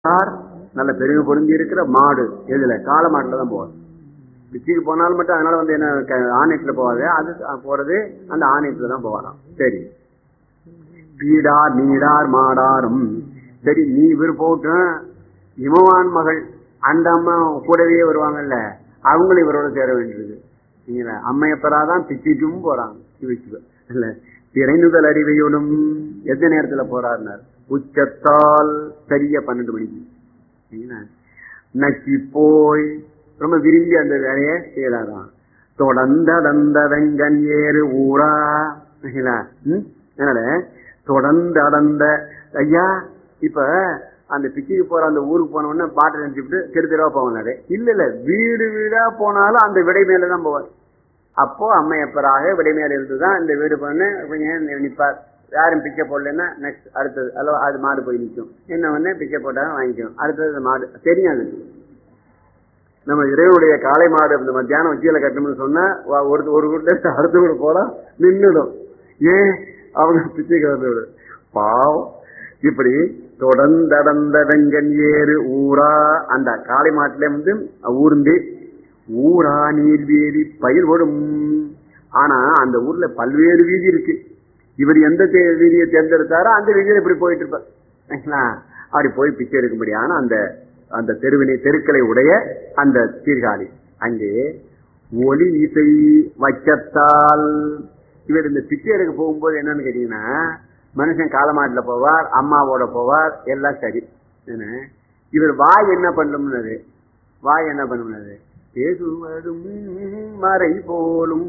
Car நல்ல பெருகு பொருந்தி இருக்கிற மாடு எதுல காளை மாட்டுல தான் போவார் பிச்சுக்கு போனாலும் மட்டும் அதனால வந்து என்ன க- ஆணையத்துல போவாது அது போறது அந்த ஆணையத்துல தான் போவாராம் சரி பீடார் நீடார் மாடாரும் சரி நீ இவர் போட்டும் இமவான் மகள் அந்த அம்மா கூடவே வருவாங்கல்ல அவங்களும் இவரோட சேர வேண்டியது நீங்க அம்மையப்பராதான் பிச்சுக்கும் போறாங்க சிவச்சிவ இல்ல திரைநுதல் அறிவையோடும் எந்த நேரத்துல போறாருனார் உச்சத்தால் சரியா பன்னெண்டு மணிக்கு சரிங்களா? நக்கி போய் ரொம்ப விரும்பி அந்த வேலையை செய்யறாராம் தொடர்ந்தடந்த வெங்கன் ஏறு ஊரா சரிங்களா? ம்? அதனால தொடர்ந்து அடர்ந்த ஐயா இப்ப அந்த பிச்சுக்கு போற அந்த ஊருக்கு போன உடனே பாட்டை நினைச்சுட்டு தெரு தெருவா போவாரு இல்ல இல்ல வீடு வீடா போனாலும் அந்த விடை மேலதான் போவார் அப்போ அம்மையப்பராக விடை மேல இருந்துதான் இந்த வீடு பண்ணு கொஞ்சம் நிப்பார் யாரும் பிச்சை போடலன்னா நெக்ஸ்ட் அடுத்தது அல்ல அது மாடு போய் நிற்கும் என்ன ஒண்ணு பிச்சை போட்டாலும் வாங்கிக்கும் அடுத்தது அந்த மாடு தெரியும் அது நம்ம இறைவனுடைய காளை மாடு இந்த மத்தியானம் உச்சியில கட்டணும்னு சொன்னா வா- ஒரு ஒரு கூட அடுத்த கூட போனா நின்னுடும் ஏன் அவங்க பிச்சைக்கு வந்து பாவம் இப்படி தொடர்ந்தடந்த வெங்கன் ஏறு ஊரா அந்த காளை மாட்டுல வந்து ஊர்ந்து ஊரா நீர்வீதி பயிர்வடும் ஆனா அந்த ஊர்ல பல்வேறு வீதி இருக்கு இவர் எந்த தே- வீதியை தேர்ந்தெடுத்தாரோ அந்த வீதியில இப்படி போயிட்டு இருப்பார் சரிங்களா? அப்படி போய் பிச்சை எடுக்கும்படியான அந்த அந்த தெருவினை தெருக்களை உடைய அந்த சீர்காழி அங்கே ஒலி இசை வைக்கத்தால் இவர் இந்த பிச்சை எடுக்க போகும்போது என்னன்னு கேட்டீங்கன்னா மனுஷன் காலமாட்டுல போவார் அம்மாவோட போவார் எல்லாம் சரி என்ன? இவர் வாய் என்ன பண்ணும்னது வாய் என்ன பண்ணும்னது பேசுவதும் மறை போலும்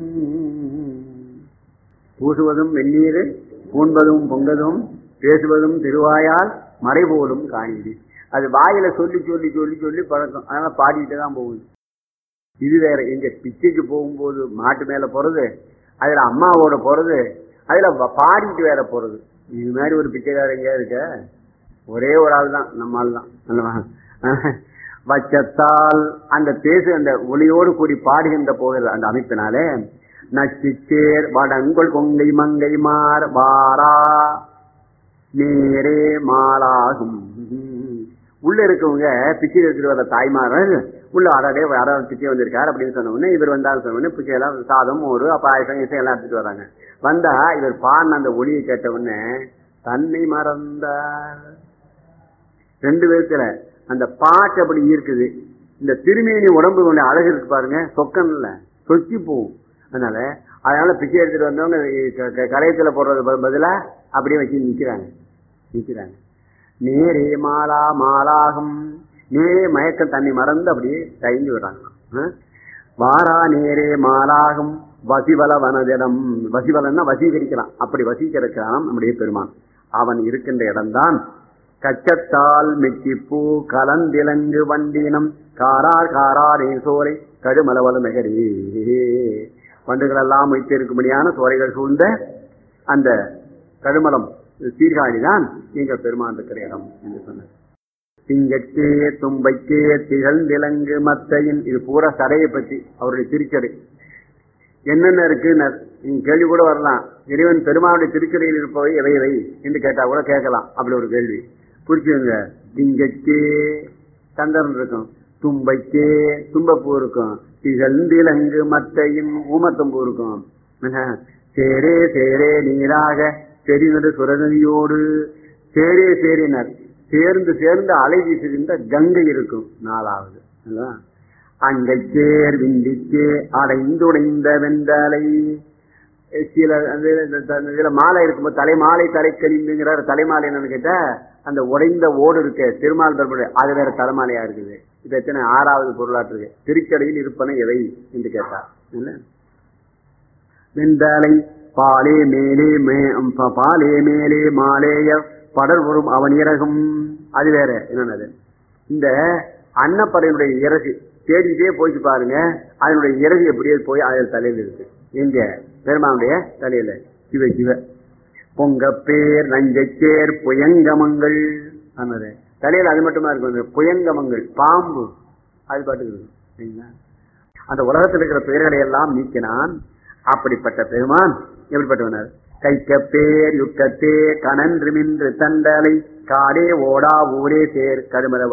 பூசுவதும் வெந்நீர் பூண்பதும் பொங்கதும் பேசுவதும் திருவாயால் மறை போலும் காணிடி அது வாயில சொல்லி சொல்லி சொல்லி சொல்லி பழக்கம் அதனால பாடிட்டு தான் போகுது இது வேற எங்க பிச்சைக்கு போகும்போது மாட்டு மேல போறது அதுல அம்மாவோட போறது அதுல வ- பாடிட்டு வேற போறது இது மாதிரி ஒரு பிச்சைக்காரர் எங்கேயா இருக்க ஒரே ஒரு ஆள் தான் நம்ம ஆள் தான் அல்லவா? வச்சத்தால் அந்த பேசு அந்த ஒளியோடு கூடி பாடுகின்ற போகிற அந்த அமைப்பினாலே நச்சிச்சேர் வடங்கொள் கொங்கை மங்கை மார் வாரா நேரே மாலாகும் உள்ள இருக்கவங்க பிச்சை எடுத்துட்டு வர தாய்மார்கள் உள்ள அடடே யாராவது பிச்சை வந்திருக்காரு அப்படின்னு சொன்ன உடனே இவர் வந்தாலும் சொன்ன உடனே பிச்சை எல்லாம் சாதம் ஒரு பாயசம் இசை எல்லாம் எடுத்துட்டு வராங்க வந்தா இவர் பாடின அந்த ஒளியை கேட்ட உடனே தன்னை மறந்தார் ரெண்டு விதத்துல அந்த பாட்டு அப்படி இருக்குது இந்த திருமேனி உடம்பு கொண்ட அழகு இருக்கு பாருங்க சொக்கன்ல சொக்கி போகும் அதனால அதனால பிச்சை எடுத்துட்டு வந்தவங்க க- க- கரையத்துல போடுறது ப- பதிலா அப்படியே வச்சு நிக்கிறாங்க நிக்கிறாங்க நேரே மாலா மாலாகும் நேரே மயக்கம் தண்ணி மறந்து அப்படியே தயங்கி விடுறாங்களாம் ஆ? வாரா நேரே மாலாகும் வசிவல வனதிடம் வசிவலன்னா வசீகரிக்கலாம் அப்படி வசீகரிக்கலாம் நம்முடைய பெருமான் அவன் இருக்கின்ற இடம்தான் கச்சத்தால் மெச்சிப்பூ கலந்திலங்கு வண்டினம் காரார் காராரே சோலை கடுமலவல நகரே வண்டுகள் எல்லாம் வைத்திருக்கும்படியான சோலைகள் சூழ்ந்த அந்த கடுமலம் சீர்காழிதான் எங்க பெருமான் இருக்கிற இடம் என்று சொன்னார் திங்கட்கே தும்பைக்கே திகழ்ந்திலங்கு மத்தையின் இது பூரா சடையை பற்றி அவருடைய திருச்சடை என்னென்ன இருக்கு நீங்க கேள்வி கூட வரலாம் இறைவன் பெருமானுடைய திருச்சடையில் இருப்பவை எவை எவை என்று கேட்டா கூட கேட்கலாம் அப்படி ஒரு கேள்வி புரிச்சுங்க திங்கட்கே சந்திரன் இருக்கும் தும்பைக்கே தும்பப்பூ இருக்கும் திகழ்ந்திலங்கு மத்தையின் ஊமத்தம்பூ இருக்கும் என்ன? சேரே சேரே நீராக செறிநடு சுரநதியோடு சேரே சேரினர் சேர்ந்து சேர்ந்து அலை வீசுகின்ற கங்கை இருக்கும் நாலாவது அல்லவா? அங்கைச்சேர் விந்திக்கே அடைந்துடைந்த வெந்தலை சில அந்த இந்த- இந்த இதுல மாலை இருக்கும்போது தலைமாலை தலைக்கழிந்துங்கிறார் தலைமாலை என்னன்னு கேட்டா அந்த உடைந்த ஓடு இருக்கு திருமால் பெருமாள் அது வேற தலைமாலையா இருக்குது இது எத்தனை ஆறாவது பொருளாற்று இருக்கு திருச்சடையில் இருப்பன எவை என்று கேட்டார் இல்ல வெந்தாலை பாலே மேலே மே- ப- பாலே மேலே மாலேய படர் வரும் அவன் இறகும் அது வேற என்னன்னது இந்த அன்னப்பறையினுடைய இறகு தேடிட்டே போயிட்டு பாருங்க அதனுடைய இறகு எப்படியே போய் அதில் தலையில இருக்கு எங்க பெருமானுடைய தலையில சிவ சிவ பொங்கப்பேர் நஞ்சச்சேர் புயங்கமங்கள் ஆனது தலையில அது மட்டுமா இருக்கும் இந்த புயங்கமங்கள் பாம்பு அது பாட்டுக்கு இருக்கும் சரிங்களா? அந்த உலகத்தில் இருக்கிற பெயர்களை எல்லாம் நீக்கினான் அப்படிப்பட்ட பெருமான் எப்படிப்பட்டவனார் கைக்கப்பேர் யுக்கத்தே கனன்று மின்று தண்டலை காடே ஓடா ஊரே சேர் கருமத